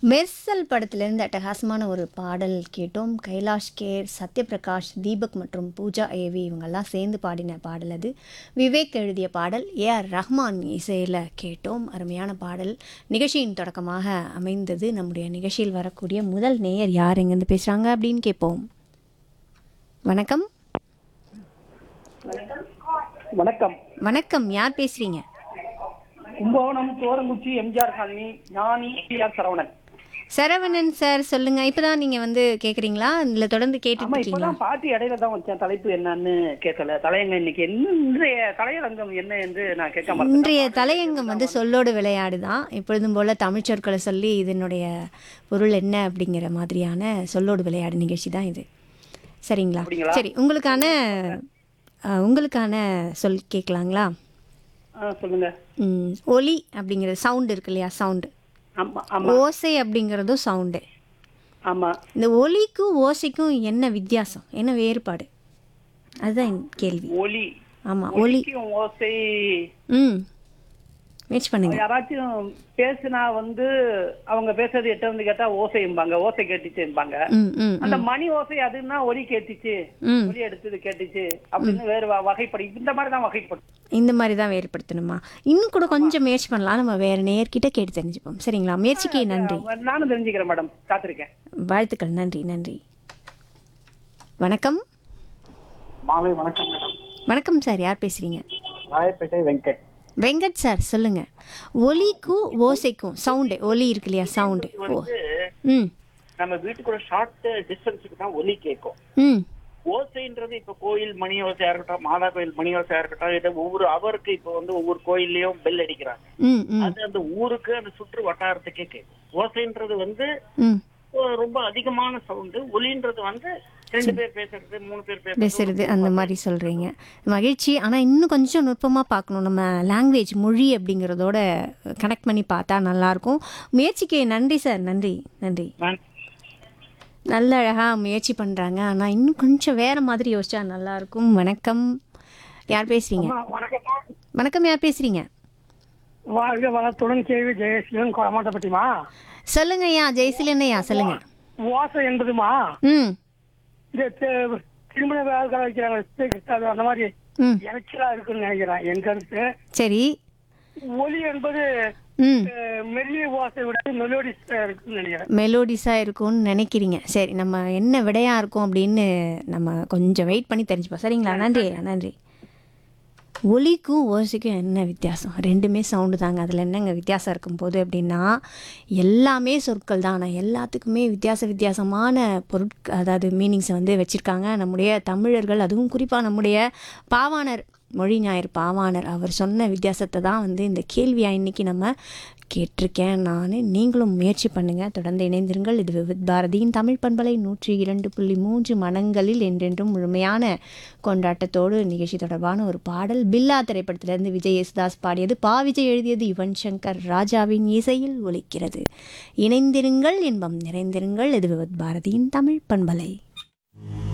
மெர்சல் படத்திலிருந்து அட்டகாசமான ஒரு பாடல் கேட்டோம் கைலாஷ் கேர் சத்யபிரகாஷ் தீபக் மற்றும் பூஜா ஏவி இவங்கெல்லாம் சேர்ந்து பாடின பாடல் அது விவேக் எழுதிய பாடல் ஏ ஆர் ரஹ்மான் இசையில் கேட்டோம் அருமையான பாடல் நிகழ்ச்சியின் தொடக்கமாக அமைந்தது நம்முடைய நிகழ்ச்சியில் வரக்கூடிய முதல் நேயர் யார் எங்கேருந்து பேசுகிறாங்க அப்படின்னு கேட்போம் வணக்கம் வணக்கம் வணக்கம் யார் பேசுகிறீங்க Kumbakonam Thorankuchi MGR colony Gnani R Saravanan Saravanan sir சொல்லுங்கள் இப்போ தான் நீங்கள் வந்து கேட்குறீங்களா இல்லை தொடர்ந்து ஆமா கேட்டுட்டு இருக்கீங்களா இப்பதான் பாட்டி இடையில தான் வச்சேன் தலைப்பு என்னன்னு கேட்கல தலையங்க இன்னைக்கு என்ன இன்றைய தலையரங்கம் என்ன என்று நான் கேட்க மாட்டேன் இன்றைய தலையங்கம் வந்து சொல்லோடு விளையாடு தான் எப்பொழுதும் போல் தமிழ் சொற்களை சொல்லி இதனுடைய பொருள் என்ன அப்படிங்கிற மாதிரியான சொல்லோடு விளையாடு நிகழ்ச்சி தான் இது சரிங்களா அப்படிங்களா? சரி உங்களுக்கான அஹ், உங்களுக்கான சொல் கேட்கலாங்களா ஆ, சொல்லுங்க ம், ஒலி அப்படிங்கிறது சவுண்டு இருக்கு இல்லையா சவுண்டு ஆமா ஆமா ஓசை அப்படிங்கிறதும் சவுண்டு ஆமா இந்த ஒலிக்கும் ஓசைக்கும் என்ன வித்தியாசம் என்ன வேறுபாடு அதுதான் என் கேள்வி ஒலி ஆமாம் ஒலி ஒலிக்கும் ஓசை ம் முயற்சி பண்ணுங்க யாராச்சும் பேசுனா வந்து அவங்க பேசுறது எட்ட வந்து கேட்டா ஓசைம்பாங்க ஓசை கேட்டுச்சும்பாங்க ம் ம் அந்த மணி ஓசை அதுன்னா ஒலி கேட்டுச்சு ம் ஒலி எடுத்தது கேட்டுச்சு அப்படின்னு வேறு வ- வகைப்படி இந்த மாதிரி தான் வகைப்படும் இந்த மாதிரி தான் வேறுபடுத்தணுமா இன்னும் கூட கொஞ்சம் முயற்சி பண்ணலாம் நம்ம வேற நேர்கிட்ட கேட்டு தெரிஞ்சுப்போம் சரிங்களா முயற்சிக்கு நன்றி நானும் தெரிஞ்சுக்கிறேன் மேடம் காத்திருக்கேன் வாழ்த்துக்கள் நன்றி நன்றி வணக்கம் மாலை வணக்கம் மேடம் வணக்கம் சார் யார் பேசுறீங்க ராயப்பேட்டை வெங்கட் வெங்கட் சார் சொல்லுங்க ஒலிக்கும் ஓசைக்கும் சவுண்டு ஒலி இருக்கு இல்லையா சவுண்டு ஓ ம் நம்ம வீட்டுக்குள்ள ஷார்ட் டிஸ்டன்ஸுக்கு தான் ஒலி கேட்கும் ம் ஓசைன்றது இப்ப கோயில் மணி ஓசையா இருக்கட்டும் மாதா கோயில் மணி ஓசையா இருக்கட்டும் இது ஒவ்வொரு அவருக்கு இப்ப வந்து ஒவ்வொரு கோயில்லயும் பெல் அடிக்கிறாங்க ம் ம் அது அந்த ஊருக்கு அந்த சுற்று வட்டாரத்துக்கே கேட்கும் ஓசைன்றது வந்து ம் ஒ- ரொம்ப அதிகமான சவுண்டு ஒலின்றது வந்து ரெண்டு பேர் பேசுறது மூணு பேர் பேசுறது பேசுறது அந்த மாதிரி சொல்கிறீங்க மகிழ்ச்சி ஆனால் இன்னும் கொஞ்சம் நுட்பமாக பார்க்கணும் நம்ம லாங்குவேஜ் மொழி அப்படிங்கிறதோட கனெக்ட் பண்ணி பார்த்தா நல்லாயிருக்கும் முயற்சிக்கு நன்றி சார் நன்றி நன்றி நான் நல்ல அழகாக முயற்சி பண்ணுறாங்க ஆனால் இன்னும் கொஞ்சம் வேறு மாதிரி யோசிச்சா நல்லாயிருக்கும் வணக்கம் யார் பேசுகிறீங்க வணக்கம் வணக்கம் யார் பேசுகிறீங்க வாழ்க வளத்துடன் கேள்வி ஜெயசீலன் கொடமாட்டப்பட்டிமா சொல்லுங்க ஐயா ஜெயசீலன் ஐயா சொல்லுங்க ஓசை என்பதுமா ம் இந்த தி- திருமண விழாக்கள் வைக்கிறாங்க ஸ்பீக்கர்ஸ் அது அந்த மாதிரி ம் இறைச்சலா இருக்குன்னு நினைக்கிறேன் என் கருத்து சரி ஒலி என்பது ம் அஹ், மெல்லிய ஓசை விட மெலோடிஸ் இருக்குன்னு நினைக்கிறேன் மெலோடிஸாக இருக்கும்னு நினைக்கிறீங்க சரி நம்ம என்ன விடையாக இருக்கும் அப்படின்னு நம்ம கொஞ்சம் வெயிட் பண்ணி தெரிஞ்சுப்போம் சரிங்களா நன்றி ஐயா நன்றி ஒலிக்கும் ஓசைக்கும் என்ன வித்தியாசம் ரெண்டுமே சவுண்டு தாங்க அதில் என்னங்க வித்தியாசம் இருக்கும் போது அப்படின்னா எல்லாமே சொற்கள் தான் ஆனால் எல்லாத்துக்குமே வித்தியாச வித்தியாசமான பொருட்கள் அதாவது மீனிங்ஸை வந்து வச்சுருக்காங்க நம்முடைய தமிழர்கள் அதுவும் குறிப்பாக நம்முடைய பாவாணர் மொழி ஞாயிறு பாவாணர் அவர் சொன்ன வித்தியாசத்தை தான் வந்து இந்த கேள்வியாக இன்றைக்கி நம்ம கேட்டிருக்கேன் நான் நீங்களும் முயற்சி பண்ணுங்கள் தொடர்ந்து இணைந்திருங்கள் இது விவித் பாரதியின் தமிழ் பண்பலை நூற்றி இரண்டு புள்ளி மூன்று மனங்களில் என்றென்றும் முழுமையான கொண்டாட்டத்தோடு நிகழ்ச்சி தொடர்பான ஒரு பாடல் பில்லா திரைப்படத்திலிருந்து விஜய் யேசுதாஸ் பாடியது பா விஜய் எழுதியது யுவன் சங்கர் ராஜாவின் இசையில் ஒலிக்கிறது இணைந்திருங்கள் இன்பம் நிறைந்திருங்கள் இது விவித் பாரதியின் தமிழ் பண்பலை